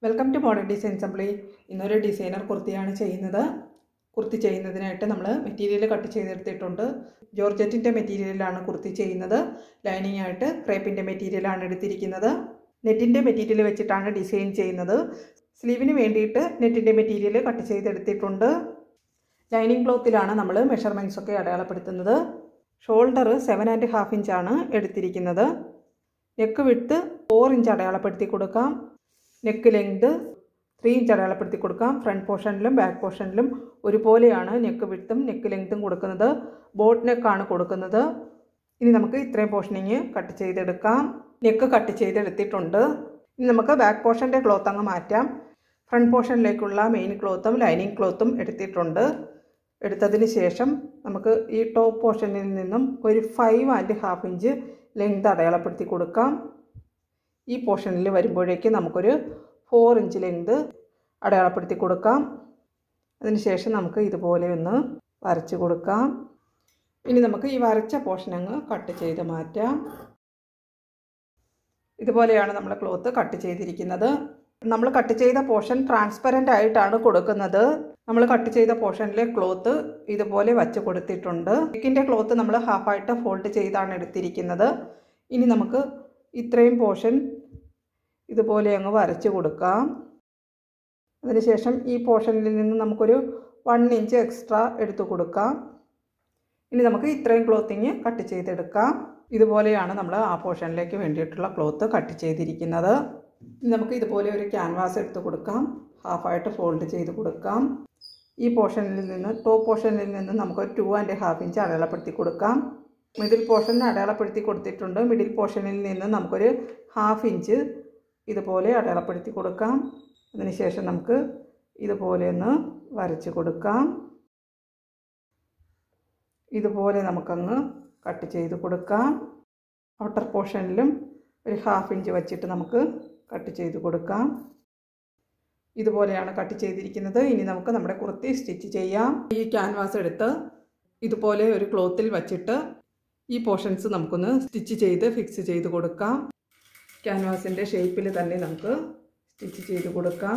welcome to modern design assembly ഇന്നൊരു designer കുർത്തിയാണ് ചെയ്യുന്നത് കുർത്തി ചെയ്യുന്നതിനായിട്ട് നമ്മൾ മെറ്റീരിയൽ കട്ട് ചെയ്തെടുത്തിട്ടുണ്ട് ജോർജറ്റിൻ്റെ മെറ്റീരിയലാണ് കുർത്തി ചെയ്യുന്നത് ലൈനിങ് ആയിട്ട് ക്രേപ്പിൻ്റെ മെറ്റീരിയലാണ് എടുത്തിരിക്കുന്നത് നെറ്റിൻ്റെ മെറ്റീരിയൽ വെച്ചിട്ടാണ് ഡിസൈൻ ചെയ്യുന്നത് സ്ലീവിന് വേണ്ടിയിട്ട് നെറ്റിൻ്റെ മെറ്റീരിയൽ കട്ട് ചെയ്തെടുത്തിട്ടുണ്ട് ലൈനിങ് ക്ലോത്തിലാണ് നമ്മൾ മെഷർമെൻറ്റ്സ് ഒക്കെ അടയാളപ്പെടുത്തുന്നത് ഷോൾഡർ സെവൻ ആൻഡ് ഹാഫ് ഇഞ്ചാണ് എടുത്തിരിക്കുന്നത് നെക്ക് വിട്ട് ഫോർ ഇഞ്ച് അടയാളപ്പെടുത്തി കൊടുക്കാം നെക്ക് ലെങ്ത് ത്രീ ഇഞ്ച് അടയാളപ്പെടുത്തി കൊടുക്കാം ഫ്രണ്ട് പോർഷനിലും ബാക്ക് പോർഷനിലും ഒരുപോലെയാണ് നെക്ക് വിട്ടും നെക്ക് ലെങ്ത്തും കൊടുക്കുന്നത് ബോട്ട് നെക്കാണ് കൊടുക്കുന്നത് ഇനി നമുക്ക് ഇത്രയും പോർഷനിങ് കട്ട് ചെയ്തെടുക്കാം നെക്ക് കട്ട് ചെയ്തെടുത്തിട്ടുണ്ട് ഇനി നമുക്ക് ബാക്ക് പോർഷൻ്റെ ക്ലോത്ത് അങ്ങ് മാറ്റാം ഫ്രണ്ട് പോർഷനിലേക്കുള്ള മെയിൻ ക്ലോത്തും ലൈനിങ് ക്ലോത്തും എടുത്തിട്ടുണ്ട് എടുത്തതിന് ശേഷം നമുക്ക് ഈ ടോപ്പ് പോർഷനിൽ നിന്നും ഒരു five and half inch length അടയാളപ്പെടുത്തി കൊടുക്കാം ഈ പോർഷനിൽ വരുമ്പോഴേക്ക് നമുക്കൊരു ഫോർ ഇഞ്ച് ലെങ്ത് അടയാളപ്പെടുത്തി കൊടുക്കാം അതിനുശേഷം നമുക്ക് ഇതുപോലെ ഒന്ന് വരച്ച് കൊടുക്കാം ഇനി നമുക്ക് ഈ വരച്ച പോർഷൻ അങ്ങ് കട്ട് ചെയ്ത് മാറ്റാം ഇതുപോലെയാണ് നമ്മൾ ക്ലോത്ത് കട്ട് ചെയ്തിരിക്കുന്നത് നമ്മൾ കട്ട് ചെയ്ത പോർഷൻ ട്രാൻസ്പെറൻ്റ് ആയിട്ടാണ് കൊടുക്കുന്നത് നമ്മൾ കട്ട് ചെയ്ത പോർഷനിലെ ക്ലോത്ത് ഇതുപോലെ വച്ച് കൊടുത്തിട്ടുണ്ട് നെക്കിൻ്റെ ക്ലോത്ത് നമ്മൾ ഹാഫായിട്ട് ഫോൾഡ് ചെയ്താണ് എടുത്തിരിക്കുന്നത് ഇനി നമുക്ക് ഇത്രയും പോർഷൻ ഇതുപോലെ അങ്ങ് വരച്ച് കൊടുക്കാം അതിനുശേഷം ഈ പോർഷനിൽ നിന്ന് നമുക്കൊരു വൺ ഇഞ്ച് എക്സ്ട്രാ എടുത്തു കൊടുക്കാം ഇനി നമുക്ക് ഇത്രയും ക്ലോത്തിങ് കട്ട് ചെയ്തെടുക്കാം ഇതുപോലെയാണ് നമ്മൾ ആ പോർഷനിലേക്ക് വേണ്ടിയിട്ടുള്ള ക്ലോത്ത് കട്ട് ചെയ്തിരിക്കുന്നത് ഇനി നമുക്ക് ഇതുപോലെ ഒരു ക്യാൻവാസ് എടുത്ത് കൊടുക്കാം ഹാഫായിട്ട് ഫോൾഡ് ചെയ്ത് കൊടുക്കാം ഈ പോർഷനിൽ നിന്ന് ടോപ്പ് പോർഷനിൽ നിന്ന് നമുക്ക് ടു ആൻഡ് ഹാഫ് ഇഞ്ച് അടയാളപ്പെടുത്തി കൊടുക്കാം മിഡിൽ പോർഷൻ അടയാളപ്പെടുത്തി കൊടുത്തിട്ടുണ്ട് മിഡിൽ പോർഷനിൽ നിന്ന് നമുക്കൊരു ഹാഫ് ഇഞ്ച് ഇതുപോലെ അടയാളപ്പെടുത്തി കൊടുക്കാം അതിനുശേഷം നമുക്ക് ഇതുപോലെ ഒന്ന് വരച്ച് കൊടുക്കാം ഇതുപോലെ നമുക്കങ്ങ് കട്ട് ചെയ്ത് കൊടുക്കാം ഔട്ടർ പോർഷനിലും ഒരു ഹാഫ് ഇഞ്ച് വച്ചിട്ട് നമുക്ക് കട്ട് ചെയ്ത് കൊടുക്കാം ഇതുപോലെയാണ് കട്ട് ചെയ്തിരിക്കുന്നത് ഇനി നമുക്ക് നമ്മുടെ കുർത്തി സ്റ്റിച്ച് ചെയ്യാം ഈ ക്യാൻവാസ് എടുത്ത് ഇതുപോലെ ഒരു ക്ലോത്തിൽ വച്ചിട്ട് ഈ പോർഷൻസ് നമുക്കൊന്ന് സ്റ്റിച്ച് ചെയ്ത് ഫിക്സ് ചെയ്ത് കൊടുക്കാം ക്യാൻവാസിൻ്റെ ഷേപ്പിൽ തന്നെ നമുക്ക് സ്റ്റിച്ച് ചെയ്ത് കൊടുക്കാം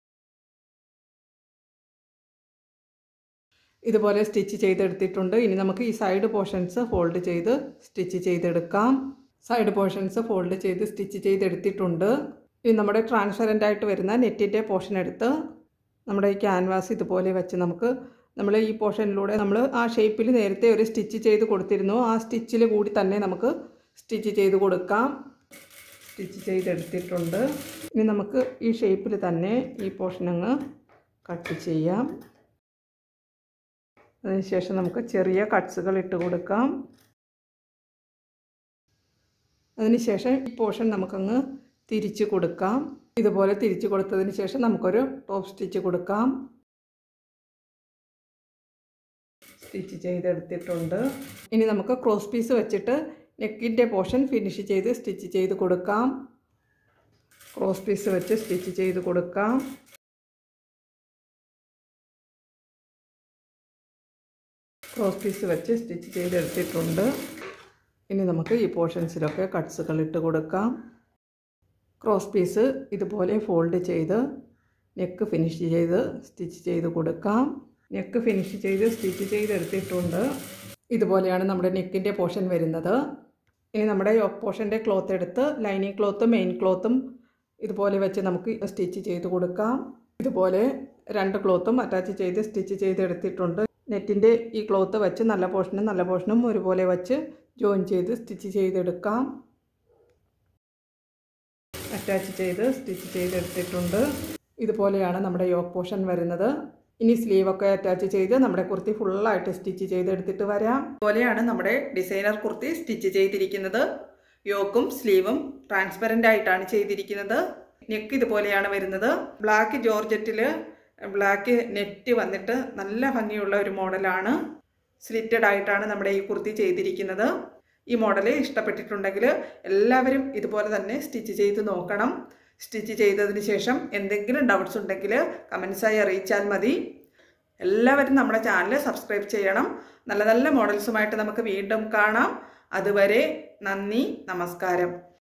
ഇതുപോലെ സ്റ്റിച്ച് ചെയ്തെടുത്തിട്ടുണ്ട് ഇനി നമുക്ക് ഈ സൈഡ് പോർഷൻസ് ഫോൾഡ് ചെയ്ത് സ്റ്റിച്ച് ചെയ്തെടുക്കാം സൈഡ് പോർഷൻസ് ഫോൾഡ് ചെയ്ത് സ്റ്റിച്ച് ചെയ്തെടുത്തിട്ടുണ്ട് ഇനി നമ്മുടെ ട്രാൻസ്പെറൻ്റ് ആയിട്ട് വരുന്ന നെറ്റിൻ്റെ പോർഷൻ എടുത്ത് നമ്മുടെ ഈ ക്യാൻവാസ് ഇതുപോലെ വെച്ച് നമുക്ക് നമ്മൾ ഈ പോർഷനിലൂടെ നമ്മൾ ആ ഷേപ്പിൽ നേരത്തെ ഒരു സ്റ്റിച്ച് ചെയ്ത് കൊടുത്തിരുന്നു ആ സ്റ്റിച്ചിൽ കൂടി തന്നെ നമുക്ക് സ്റ്റിച്ച് ചെയ്ത് കൊടുക്കാം സ്റ്റിച്ച് ചെയ്തെടുത്തിട്ടുണ്ട് ഇനി നമുക്ക് ഈ ഷേപ്പിൽ തന്നെ ഈ പോർഷൻ അങ്ങ് കട്ട് ചെയ്യാം അതിനുശേഷം നമുക്ക് ചെറിയ കട്ട്സുകൾ ഇട്ട് കൊടുക്കാം അതിനുശേഷം ഈ പോർഷൻ നമുക്കങ്ങ് തിരിച്ച് കൊടുക്കാം ഇതുപോലെ തിരിച്ച് കൊടുത്തതിന് ശേഷം നമുക്കൊരു ടോപ്പ് സ്റ്റിച്ച് കൊടുക്കാം സ്റ്റിച്ച് ചെയ്തെടുത്തിട്ടുണ്ട് ഇനി നമുക്ക് ക്രോസ് പീസ് വെച്ചിട്ട് നെക്കിൻ്റെ പോർഷൻ ഫിനിഷ് ചെയ്ത് സ്റ്റിച്ച് ചെയ്ത് കൊടുക്കാം ക്രോസ് പീസ് വെച്ച് സ്റ്റിച്ച് ചെയ്ത് കൊടുക്കാം ക്രോസ് പീസ് വെച്ച് സ്റ്റിച്ച് ചെയ്തെടുത്തിട്ടുണ്ട് ഇനി നമുക്ക് ഈ പോർഷൻസിലൊക്കെ കട്ട്സുകൾ ഇട്ട് കൊടുക്കാം ക്രോസ് പീസ് ഇതുപോലെ ഫോൾഡ് ചെയ്ത് നെക്ക് ഫിനിഷ് ചെയ്ത് സ്റ്റിച്ച് ചെയ്ത് കൊടുക്കാം നെക്ക് ഫിനിഷ് ചെയ്ത് സ്റ്റിച്ച് ചെയ്തെടുത്തിട്ടുണ്ട് ഇതുപോലെയാണ് നമ്മുടെ നെക്കിൻ്റെ പോർഷൻ വരുന്നത് ഇനി നമ്മുടെ യോക്ക് പോർഷൻ്റെ ക്ലോത്ത് എടുത്ത് ലൈനിങ് ക്ലോത്തും മെയിൻ ക്ലോത്തും ഇതുപോലെ വെച്ച് നമുക്ക് സ്റ്റിച്ച് ചെയ്ത് കൊടുക്കാം ഇതുപോലെ രണ്ട് ക്ലോത്തും അറ്റാച്ച് ചെയ്ത് സ്റ്റിച്ച് ചെയ്തെടുത്തിട്ടുണ്ട് നെറ്റിൻ്റെ ഈ ക്ലോത്ത് വെച്ച് നല്ല പോർഷനും നല്ല പോർഷനും ഒരുപോലെ വെച്ച് ജോയിൻ ചെയ്ത് സ്റ്റിച്ച് ചെയ്തെടുക്കാം അറ്റാച്ച് ചെയ്ത് സ്റ്റിച്ച് ചെയ്തെടുത്തിട്ടുണ്ട് ഇതുപോലെയാണ് നമ്മുടെ യോക്ക് പോർഷൻ വരുന്നത് ഇനി സ്ലീവൊക്കെ അറ്റാച്ച് ചെയ്ത് നമ്മുടെ കുർത്തി ഫുള്ളായിട്ട് സ്റ്റിച്ച് ചെയ്തെടുത്തിട്ട് വരാം ഇതുപോലെയാണ് നമ്മുടെ ഡിസൈനർ കുർത്തി സ്റ്റിച്ച് ചെയ്തിരിക്കുന്നത് യോക്കും സ്ലീവും ട്രാൻസ്പെറൻ്റ് ആയിട്ടാണ് ചെയ്തിരിക്കുന്നത് നെക്ക് ഇതുപോലെയാണ് വരുന്നത് ബ്ലാക്ക് ജോർജറ്റിൽ ബ്ലാക്ക് നെറ്റ് വന്നിട്ട് നല്ല ഭംഗിയുള്ള ഒരു മോഡലാണ് സ്ലിറ്റഡ് ആയിട്ടാണ് നമ്മുടെ ഈ കുർത്തി ചെയ്തിരിക്കുന്നത് ഈ മോഡൽ ഇഷ്ടപ്പെട്ടിട്ടുണ്ടെങ്കിൽ എല്ലാവരും ഇതുപോലെ തന്നെ സ്റ്റിച്ച് ചെയ്ത് നോക്കണം സ്റ്റിച്ച് ചെയ്തതിന് ശേഷം എന്തെങ്കിലും ഡൗട്ട്സ് ഉണ്ടെങ്കിൽ കമൻസായി അറിയിച്ചാൽ മതി എല്ലാവരും നമ്മുടെ ചാനൽ സബ്സ്ക്രൈബ് ചെയ്യണം നല്ല നല്ല മോഡൽസുമായിട്ട് നമുക്ക് വീണ്ടും കാണാം അതുവരെ നന്ദി നമസ്കാരം